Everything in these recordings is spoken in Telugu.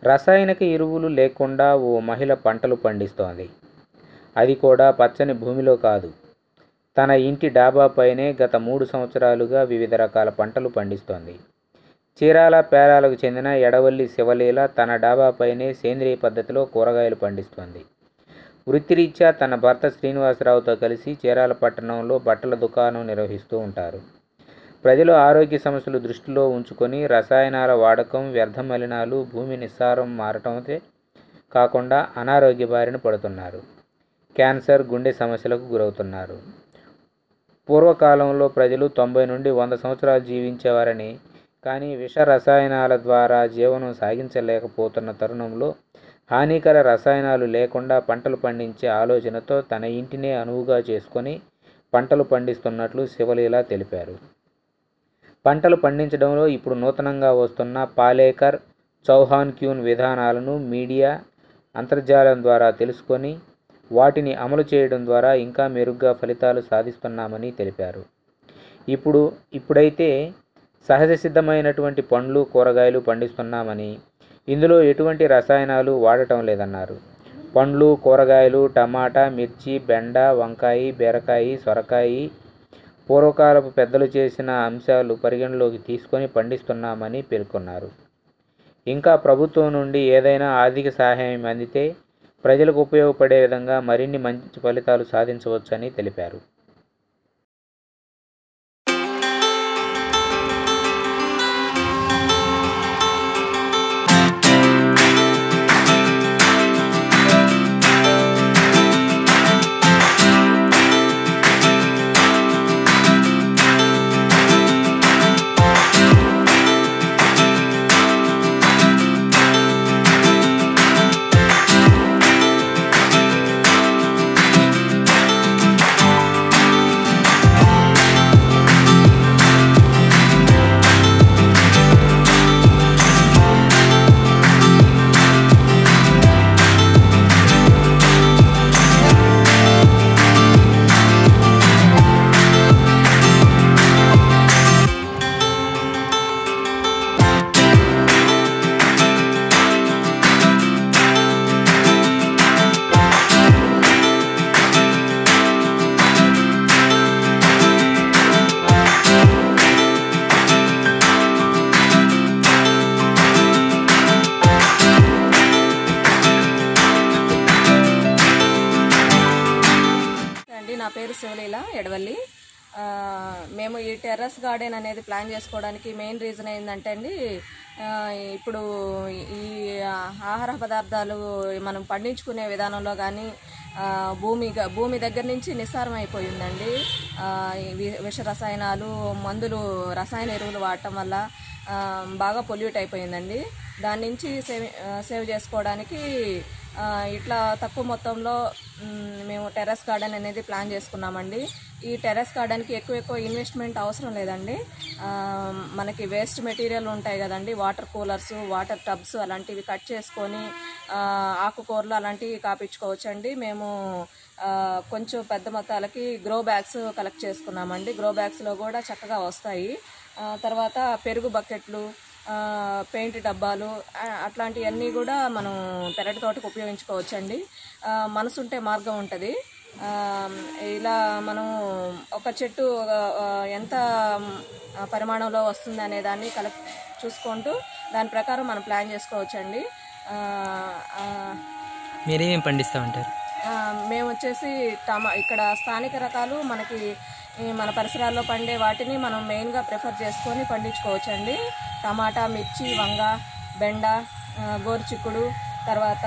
రసాయనిక ఎరువులు లేకుండా ఓ మహిళ పంటలు పండిస్తోంది అది కూడా పచ్చని భూమిలో కాదు తన ఇంటి డాబాపైనే గత మూడు సంవత్సరాలుగా వివిధ రకాల పంటలు పండిస్తోంది చీరాల పేరాలకు చెందిన ఎడవల్లి శివలీల తన డాబాపైనే సేంద్రియ పద్ధతిలో కూరగాయలు పండిస్తోంది వృత్తిరీత్యా తన భర్త శ్రీనివాసరావుతో కలిసి చీరాల పట్టణంలో బట్టల దుకాణం నిర్వహిస్తూ ఉంటారు ప్రజలు ఆరోగ్య సమస్యలు దృష్టిలో ఉంచుకొని రసాయనాల వాడకం వ్యర్థ మలినాలు భూమి నిస్సారం మారటంతో కాకుండా అనారోగ్య బారిన పడుతున్నారు క్యాన్సర్ గుండె సమస్యలకు గురవుతున్నారు పూర్వకాలంలో ప్రజలు తొంభై నుండి వంద సంవత్సరాలు జీవించేవారని కానీ విష రసాయనాల ద్వారా జీవనం సాగించలేకపోతున్న తరుణంలో హానికర రసాయనాలు లేకుండా పంటలు పండించే ఆలోచనతో తన ఇంటినే అనువుగా చేసుకొని పంటలు పండిస్తున్నట్లు శివలీల తెలిపారు పంటలు పండించడంలో ఇప్పుడు నూతనంగా వస్తున్న పాలేకర్ చౌహాన్ క్యూన్ విధానాలను మీడియా అంతర్జాలం ద్వారా తెలుసుకొని వాటిని అమలు చేయడం ద్వారా ఇంకా మెరుగ్గా ఫలితాలు సాధిస్తున్నామని తెలిపారు ఇప్పుడు ఇప్పుడైతే సహజ సిద్ధమైనటువంటి పండ్లు కూరగాయలు పండిస్తున్నామని ఇందులో ఎటువంటి రసాయనాలు వాడటం లేదన్నారు పండ్లు కూరగాయలు టమాటా మిర్చి బెండ వంకాయ బీరకాయ సొరకాయ పూర్వకాలపు పెద్దలు చేసిన అంశాలు పరిగణలోకి తీసుకొని పండిస్తున్నామని పేర్కొన్నారు ఇంకా ప్రభుత్వం నుండి ఏదైనా ఆర్థిక సహాయం అందితే ప్రజలకు ఉపయోగపడే విధంగా మరిన్ని మంచి ఫలితాలు సాధించవచ్చని తెలిపారు అండి నా పేరు శివలీల ఎడవల్లి ఆ, మేము ఈ టెర్రస్ గార్డెన్ అనేది ప్లాన్ చేసుకోవడానికి మెయిన్ రీజన్ ఏంటంటే అండి ఆ, ఇప్పుడు ఈ ఆహార పదార్థాలు మనం పండించుకునే విధానంలో కానీ భూమి గ- భూమి దగ్గర నుంచి నిస్సారం అయిపోయిందండి ఆ, ఈ వి- విష రసాయనాలు మందులు రసాయన ఎరువులు వాడటం వల్ల ఆ, బాగా పొల్యూట్ అయిపోయిందండి దాని నుంచి సేవ్ ఆ, సేవ్ చేసుకోవడానికి ఆ, ఇట్లా తక్కువ మొత్తంలో మ్, మేము టెర్రస్ గార్డెన్ అనేది ప్లాన్ చేసుకున్నామండి ఈ టెర్రస్ గార్డెన్కి ఎక్కువ ఎక్కువ ఇన్వెస్ట్మెంట్ అవసరం లేదండి ఆ, మనకి వేస్ట్ మెటీరియల్ ఉంటాయి కదండి వాటర్ కూలర్స్ వాటర్ టబ్స్ అలాంటివి కట్ చేసుకొని ఆ, ఆకుకూరలు అలాంటివి కాపించుకోవచ్చండి మేము ఆ, కొంచెం పెద్ద మొత్తాలకి గ్రో బ్యాగ్స్ కలెక్ట్ చేసుకున్నామండి గ్రో బ్యాగ్స్లో కూడా చక్కగా వస్తాయి ఆ, తర్వాత పెరుగు బకెట్లు ఆ, పెయింట్ డబ్బాలు ఆ, అట్లాంటివన్నీ కూడా మనం పెరటి తోటకు ఉపయోగించుకోవచ్చండి ఆ, మనసుంటే మార్గం ఉంటుంది ఆ, ఇలా మనం ఒక చెట్టు ఆ, ఎంత ఆ, పరిమాణంలో వస్తుంది అనే దాన్ని కలెక్ట్ చూసుకుంటూ దాని ప్రకారం మనం ప్లాన్ చేసుకోవచ్చండి ఆ, ఆ, మీరేమేమి పండిస్తూ ఉంటారు ఆ, మేము వచ్చేసి టమా ఇక్కడ స్థానిక రకాలు మనకి ఈ మన పరిసరాల్లో పండే వాటిని మనం మెయిన్గా ప్రిఫర్ చేసుకొని పండించుకోవచ్చండి టమాటా మిర్చి వంగ బెండ ఆ, గోరుచిక్కుడు తర్వాత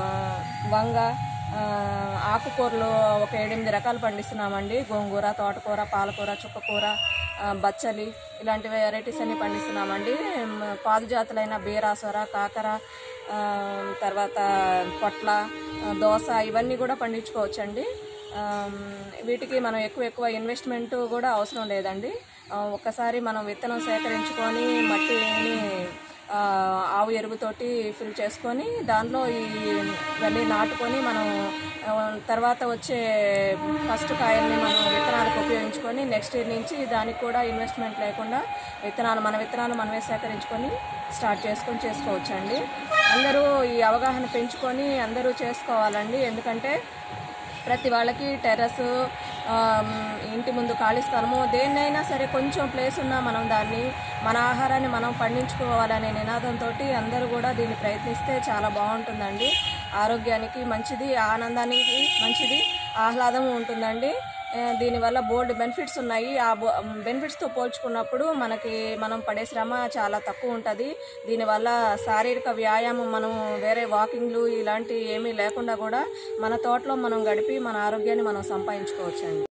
వంగ ఆ, ఆకుకూరలు ఒక ఏడెనిమిది రకాలు పండిస్తున్నామండి గోంగూర తోటకూర పాలకూర చుక్కకూర ఆ, బచ్చలి ఇలాంటి వెరైటీస్ అన్ని పండిస్తున్నామండి మ్, పాదు జాతులైన బీరాసొర కాకర ఆ, తర్వాత పొట్ల ఆ, దోస ఇవన్నీ కూడా పండించుకోవచ్చండి ఆమ్, వీటికి మనం ఎక్కువ ఎక్కువ ఇన్వెస్ట్మెంట్ కూడా అవసరం లేదండి ఆ, ఒక్కసారి మనం విత్తనం సేకరించుకొని మట్టిని ఆ, ఆవు ఎరువుతోటి ఫిల్ చేసుకొని దానిలో ఈ ఇవన్నీ నాటుకొని మనం ఆ, తర్వాత వచ్చే ఫస్ట్ కాయల్ని మనం విత్తనాలకు ఉపయోగించుకొని నెక్స్ట్ ఇయర్ నుంచి దానికి కూడా ఇన్వెస్ట్మెంట్ లేకుండా విత్తనాలు మన విత్తనాలు మనమే సేకరించుకొని స్టార్ట్ చేసుకొని చేసుకోవచ్చండి ఆ, అందరూ ఈ అవగాహన పెంచుకొని అందరూ చేసుకోవాలండి ఎందుకంటే ప్రతి వాళ్ళకి టెర్రస్ ఆమ్, ఇంటి ముందు ఖాళీ స్థలము దేన్నైనా సరే కొంచెం ప్లేస్ ఉన్నా మనం దాన్ని మన ఆహారాన్ని మనం పండించుకోవాలనే నినాదంతో అందరూ కూడా దీన్ని ప్రయత్నిస్తే చాలా బాగుంటుందండి ఆరోగ్యానికి మంచిది ఆనందానికి మంచిది ఆహ్లాదం ఉంటుందండి ఆ, దీనివల్ల బోల్డ్ బెనిఫిట్స్ ఉన్నాయి ఆ బో బెనిఫిట్స్తో పోల్చుకున్నప్పుడు మనకి మనం పడే శ్రమ చాలా తక్కువ ఉంటుంది దీనివల్ల శారీరక వ్యాయామం మనం వేరే వాకింగ్లు ఇలాంటి ఏమీ లేకుండా కూడా మన తోటలో మనం గడిపి మన ఆరోగ్యాన్ని మనం సంపాదించుకోవచ్చండి